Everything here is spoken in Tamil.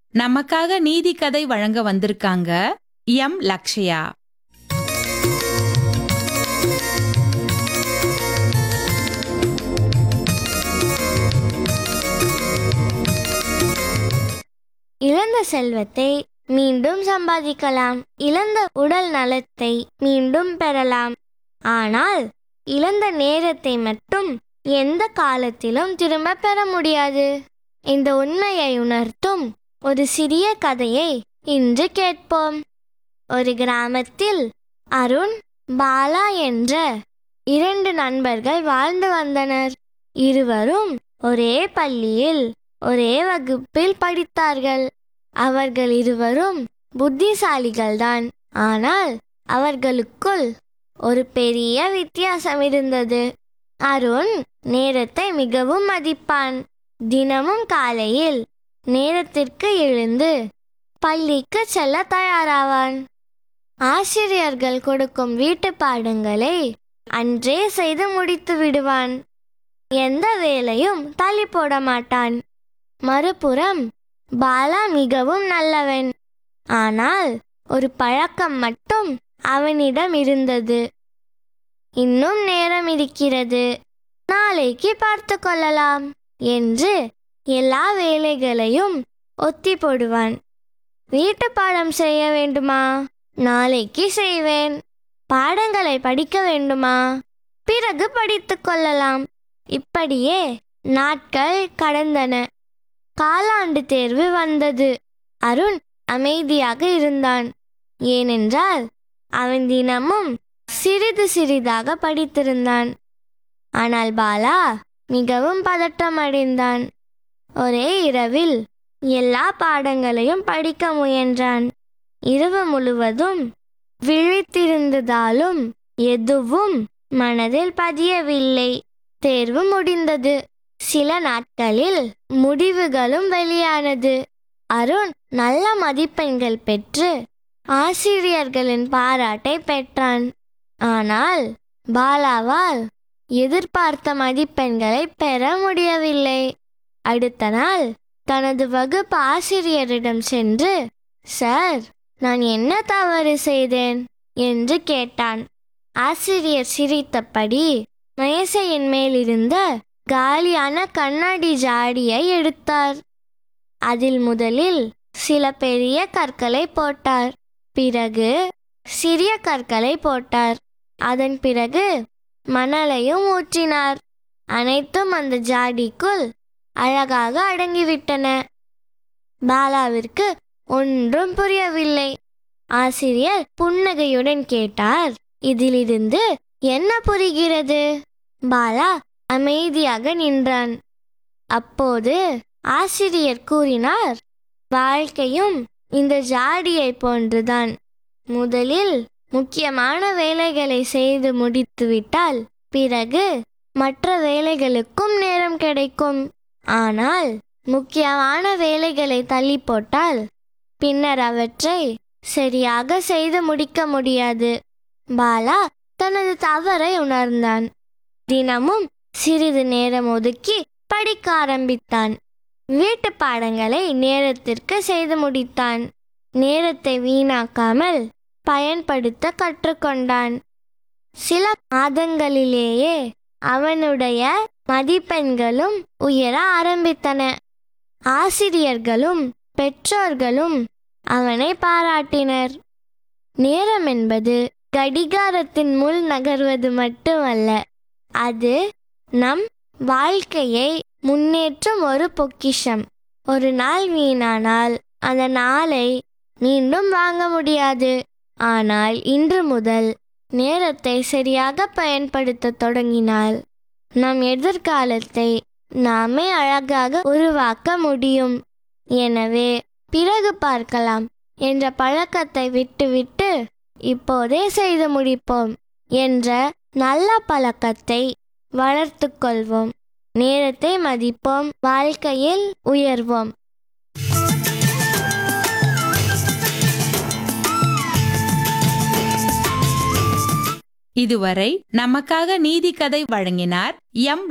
நமக்காக நீதி கதை வழங்க வந்திருக்காங்க எம் லக்ஷயா இழந்த செல்வத்தை மீண்டும் சம்பாதிக்கலாம் இழந்த உடல் நலத்தை மீண்டும் பெறலாம் ஆனால் இழந்த நேரத்தை மட்டும் எந்த காலத்திலும் திரும்ப பெற முடியாது இந்த உண்மையை உணர்த்தும் ஒரு சிறிய கதையை இன்று கேட்போம் ஒரு கிராமத்தில் அருண் பாலா என்ற இரண்டு நண்பர்கள் வாழ்ந்து வந்தனர் இருவரும் ஒரே பள்ளியில் ஒரே வகுப்பில் படித்தார்கள் அவர்கள் இருவரும் புத்திசாலிகள்தான் ஆனால் அவர்களுக்குள் ஒரு பெரிய வித்தியாசம் இருந்தது அருண் நேரத்தை மிகவும் மதிப்பான் தினமும் காலையில் நேரத்திற்கு எழுந்து பள்ளிக்கு செல்ல தயாராவான் ஆசிரியர்கள் கொடுக்கும் வீட்டு பாடங்களை அன்றே செய்து முடித்து விடுவான் எந்த வேலையும் தள்ளி போட மாட்டான் மறுபுறம் பாலா மிகவும் நல்லவன் ஆனால் ஒரு பழக்கம் மட்டும் அவனிடம் இருந்தது இன்னும் நேரம் இருக்கிறது நாளைக்கு பார்த்து கொள்ளலாம் என்று எல்லா வேலைகளையும் ஒத்தி போடுவான் வீட்டு பாடம் செய்ய வேண்டுமா நாளைக்கு செய்வேன் பாடங்களை படிக்க வேண்டுமா பிறகு படித்துக் கொள்ளலாம் இப்படியே நாட்கள் கடந்தன காலாண்டு தேர்வு வந்தது அருண் அமைதியாக இருந்தான் ஏனென்றால் அவன் தினமும் சிறிது சிறிதாக படித்திருந்தான் ஆனால் பாலா மிகவும் பதற்றமடைந்தான் ஒரே இரவில் எல்லா பாடங்களையும் படிக்க முயன்றான் இரவு முழுவதும் விழித்திருந்ததாலும் எதுவும் மனதில் பதியவில்லை தேர்வு முடிந்தது சில நாட்களில் முடிவுகளும் வெளியானது அருண் நல்ல மதிப்பெண்கள் பெற்று ஆசிரியர்களின் பாராட்டை பெற்றான் ஆனால் பாலாவால் எதிர்பார்த்த மதிப்பெண்களை பெற முடியவில்லை அடுத்த நாள் தனது வகுப்பு ஆசிரியரிடம் சென்று சார் நான் என்ன தவறு செய்தேன் என்று கேட்டான் ஆசிரியர் சிரித்தபடி மேசையின் மேலிருந்த காலியான கண்ணாடி ஜாடியை எடுத்தார் அதில் முதலில் சில பெரிய கற்களை போட்டார் பிறகு சிறிய கற்களை போட்டார் அதன் பிறகு மணலையும் ஊற்றினார் அனைத்தும் அந்த ஜாடிக்குள் அழகாக அடங்கிவிட்டன பாலாவிற்கு ஒன்றும் புரியவில்லை ஆசிரியர் புன்னகையுடன் கேட்டார் இதிலிருந்து என்ன புரிகிறது பாலா அமைதியாக நின்றான் அப்போது ஆசிரியர் கூறினார் வாழ்க்கையும் இந்த ஜாடியை போன்றுதான் முதலில் முக்கியமான வேலைகளை செய்து முடித்துவிட்டால் பிறகு மற்ற வேலைகளுக்கும் நேரம் கிடைக்கும் ஆனால் முக்கியமான வேலைகளை தள்ளி போட்டால் பின்னர் அவற்றை சரியாக செய்து முடிக்க முடியாது பாலா தனது தவறை உணர்ந்தான் தினமும் சிறிது நேரம் ஒதுக்கி படிக்க ஆரம்பித்தான் வீட்டு பாடங்களை நேரத்திற்கு செய்து முடித்தான் நேரத்தை வீணாக்காமல் பயன்படுத்த கற்றுக்கொண்டான் சில மாதங்களிலேயே அவனுடைய மதிப்பெண்களும் உயர ஆரம்பித்தன ஆசிரியர்களும் பெற்றோர்களும் அவனை பாராட்டினர் நேரம் என்பது கடிகாரத்தின் முள் நகர்வது மட்டுமல்ல அது நம் வாழ்க்கையை முன்னேற்றும் ஒரு பொக்கிஷம் ஒரு நாள் வீணானால் அந்த நாளை மீண்டும் வாங்க முடியாது ஆனால் இன்று முதல் நேரத்தை சரியாக பயன்படுத்த தொடங்கினால் நம் எதிர்காலத்தை நாமே அழகாக உருவாக்க முடியும் எனவே பிறகு பார்க்கலாம் என்ற பழக்கத்தை விட்டுவிட்டு இப்போதே செய்து முடிப்போம் என்ற நல்ல பழக்கத்தை வளர்த்துக் கொள்வோம் நேரத்தை மதிப்போம் வாழ்க்கையில் உயர்வோம் இதுவரை நமக்காக நீதி கதை வழங்கினார் எம்